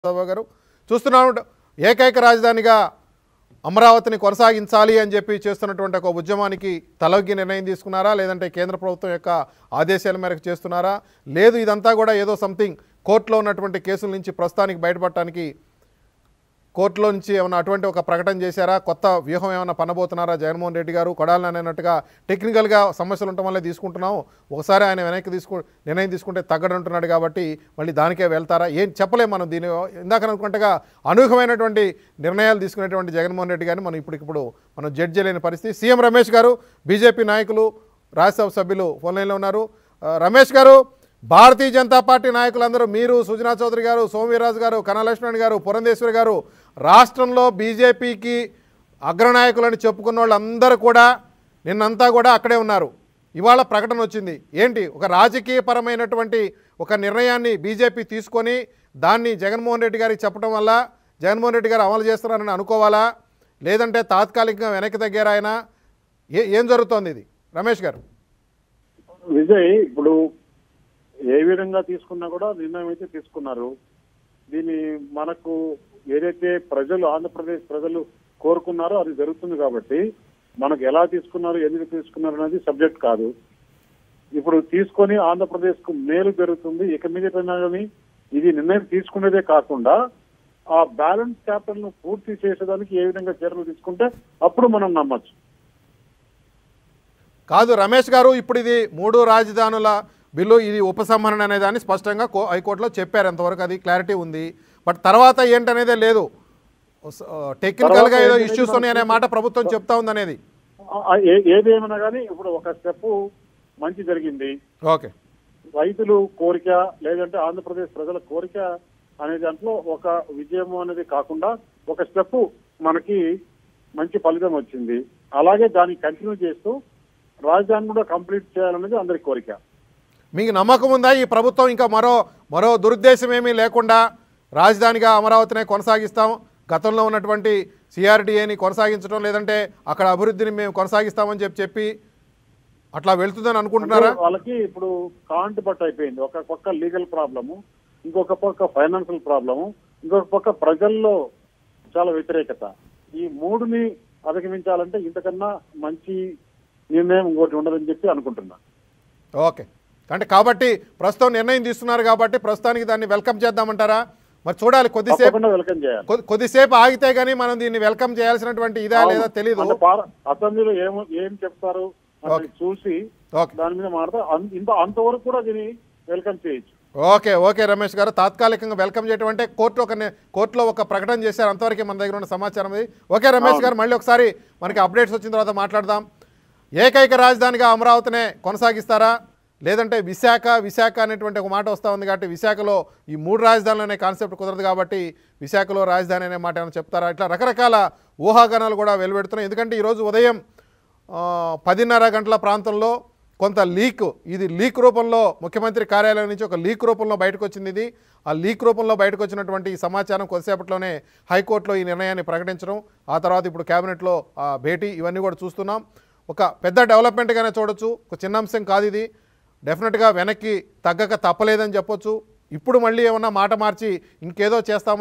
సభ గారు చూస్తున్నాం ఏకైక రాజధానిగా అమరావతిని కొనసాగించాలి అని చెప్పి చేస్తున్నటువంటి ఒక ఉద్యమానికి తలొగ్గి నిర్ణయం తీసుకున్నారా లేదంటే కేంద్ర ప్రభుత్వం యొక్క ఆదేశాల మేరకు చేస్తున్నారా లేదు ఇదంతా కూడా ఏదో సంథింగ్ కోర్టులో ఉన్నటువంటి కేసుల నుంచి ప్రస్తుతానికి బయటపడటానికి కోర్టులో నుంచి ఏమైనా అటువంటి ఒక ప్రకటన చేశారా కొత్త వ్యూహం ఏమైనా పనబోతున్నారా జగన్మోహన్ రెడ్డి గారు కొడాలని అన్నట్టుగా టెక్నికల్గా సమస్యలు ఉండటం వల్లే తీసుకుంటున్నాం ఒకసారి ఆయన వెనక్కి తీసుకు నిర్ణయం తీసుకుంటే తగ్గడంటున్నాడు కాబట్టి మళ్ళీ దానికే వెళ్తారా ఏం చెప్పలేం మనం దీని ఇందాక అనుకుంటగా అనూహ్యమైనటువంటి నిర్ణయాలు తీసుకునేటువంటి జగన్మోహన్ రెడ్డి గారిని మనం ఇప్పటికిప్పుడు మనం జడ్జ్ చేయలేని పరిస్థితి సీఎం రమేష్ గారు బీజేపీ నాయకులు రాజ్యసభ సభ్యులు ఫోన్ లైన్లో ఉన్నారు ఆ, రమేష్ గారు భారతీయ జనతా పార్టీ నాయకులందరూ మీరు సుజనా చౌదరి గారు సోమవీరాజు గారు కనలక్ష్మణ్ గారు పురంధేశ్వరి గారు రాష్ట్రంలో బీజేపీకి అగ్రనాయకులని చెప్పుకున్న వాళ్ళందరూ కూడా నిన్నంతా కూడా అక్కడే ఉన్నారు ఇవాళ ప్రకటన వచ్చింది ఏంటి ఒక రాజకీయపరమైనటువంటి ఒక నిర్ణయాన్ని బీజేపీ తీసుకొని దాన్ని జగన్మోహన్ రెడ్డి గారికి చెప్పడం వల్ల జగన్మోహన్ రెడ్డి గారు అమలు చేస్తున్నారని అనుకోవాలా లేదంటే తాత్కాలికంగా వెనక్కి తగ్గారా ఆయన ఏ ఏం జరుగుతోంది ఇది రమేష్ గారు విజయ్ ఇప్పుడు ఏ విధంగా తీసుకున్నా కూడా నిర్ణయం అయితే తీసుకున్నారు దీన్ని మనకు ఏదైతే ప్రజలు ఆంధ్రప్రదేశ్ ప్రజలు కోరుకున్నారో అది జరుగుతుంది కాబట్టి మనకు ఎలా తీసుకున్నారు ఎందుకు తీసుకున్నారు అనేది సబ్జెక్ట్ కాదు ఇప్పుడు తీసుకొని ఆంధ్రప్రదేశ్ కు మేలు జరుగుతుంది ఇక మీద కానీ ఇది నిర్ణయం తీసుకునేదే కాకుండా ఆ బ్యాలెన్స్ క్యాపిటల్ ను పూర్తి చేసేదానికి ఏ విధంగా చర్యలు తీసుకుంటే అప్పుడు మనం నమ్మచ్చు కాదు రమేష్ గారు ఇప్పుడు ఇది మూడు రాజధానుల బిల్లు ఇది ఉపసంహరణ అనే దాన్ని స్పష్టంగా కో హైకోర్టులో చెప్పారు ఎంతవరకు అది క్లారిటీ ఉంది బట్ తర్వాత ఏంటనేదే లేదు టెక్నికల్గా ఏదో తర్వాత ఇష్యూస్ ఉన్నాయి అనే మాట ప్రభుత్వం చెప్తా ఉంది అనేది ఆ, ఏ- ఏదేమైనా కానీ ఇప్పుడు ఒక స్టెప్ మంచి జరిగింది ఓకే రైతులు కోరిక లేదంటే ఆంధ్రప్రదేశ్ ప్రజల కోరిక అనే దాంట్లో ఒక విజయం అనేది కాకుండా ఒక స్టెప్ మనకి మంచి ఫలితం వచ్చింది అలాగే దాన్ని కంటిన్యూ చేస్తూ రాజధాని కూడా కంప్లీట్ చేయాలనేది అందరి కోరిక మీకు నమ్మకం ఉందా ఈ ప్రభుత్వం ఇంకా మరో మరో దురుద్దేశం ఏమీ లేకుండా రాజధానిగా అమరావతినే కొనసాగిస్తాం గతంలో ఉన్నటువంటి సిఆర్డీఏని కొనసాగించడం లేదంటే అక్కడ అభివృద్ధిని మేము కొనసాగిస్తామని చెప్పి చెప్పి అట్లా వెళ్తుందని అనుకుంటున్నారా అంటే వాళ్ళకి ఇప్పుడు కాంట్ బట్ అయిపోయింది ఒక పక్క లీగల్ ప్రాబ్లము ఇంకొక పక్క ఫైనాన్షియల్ ప్రాబ్లము ఇంకొక పక్క ప్రజల్లో చాలా వ్యతిరేకత ఈ మూడుని అధిగమించాలంటే ఇంతకన్నా మంచి నిర్ణయం ఇంకోటి ఉండదని చెప్పి అనుకుంటున్నా ఓకే అంటే కాబట్టి ప్రస్తుతం నిర్ణయం తీసుకున్నారు కాబట్టి ప్రస్తుతానికి దాన్ని వెల్కమ్ చేద్దామంటారా మరి చూడాలి కొద్దిసేపు తప్పకుండా వెల్కమ్ చేయాలి కొద్ది- కొద్దిసేపు ఆగితే గానీ మనం దీన్ని వెల్కమ్ చేయాల్సినటువంటి ఇదా లేదా తెలీదు అంటే పార- అసెంబ్లీలో ఏం ఏం చెప్తారు అనేది చూసి ఓకే దాని మీద మాట్లాడితే ఇంత అంతవరకు కూడా దీన్ని వెల్కమ్ చేయొచ్చు ఓకే ఓకే రమేష్ గారు తాత్కాలికంగా వెల్కమ్ చేయడం అంటే కోర్టులో ఒక ని- కోర్టులో ఒక ప్రకటన చేశారు అంతవరకు మన దగ్గర ఉన్న సమాచారం ఇది ఓకే రమేష్ గారు మళ్ళీ ఒకసారి మనకి అప్డేట్స్ వచ్చిన తర్వాత మాట్లాడదాం ఏకైక రాజధానిగా అమరావతినే కొనసాగిస్తారా లేదంటే విశాఖ విశాఖ అనేటువంటి ఒక మాట వస్తూ ఉంది కాబట్టి విశాఖలో ఈ మూడు రాజధానులు అనే కాన్సెప్ట్ కుదరదు కాబట్టి విశాఖలో రాజధాని అనే మాట ఏమైనా చెప్తారా ఇట్లా రకరకాల ఊహాగానాలు కూడా వెలువెడుతున్నాయి ఎందుకంటే ఈరోజు ఉదయం ఆ, పదిన్నర గంటల ప్రాంతంలో కొంత లీక్ ఇది లీక్ రూపంలో ముఖ్యమంత్రి కార్యాలయం నుంచి ఒక లీక్ రూపంలో బయటకు వచ్చింది ఇది ఆ లీక్ రూపంలో బయటకు వచ్చినటువంటి ఈ సమాచారం కొద్దిసేపట్లోనే హైకోర్టులో ఈ నిర్ణయాన్ని ప్రకటించడం ఆ తర్వాత ఇప్పుడు కేబినెట్లో ఆ భేటీ ఇవన్నీ కూడా చూస్తున్నాం ఒక పెద్ద డెవలప్మెంట్గానే చూడొచ్చు ఒక చిన్న అంశం కాదు ఇది డెఫినెట్గా వెనక్కి తగ్గక తప్పలేదని చెప్పొచ్చు ఇప్పుడు మళ్ళీ ఏమన్నా మాట మార్చి ఇంకేదో చేస్తామని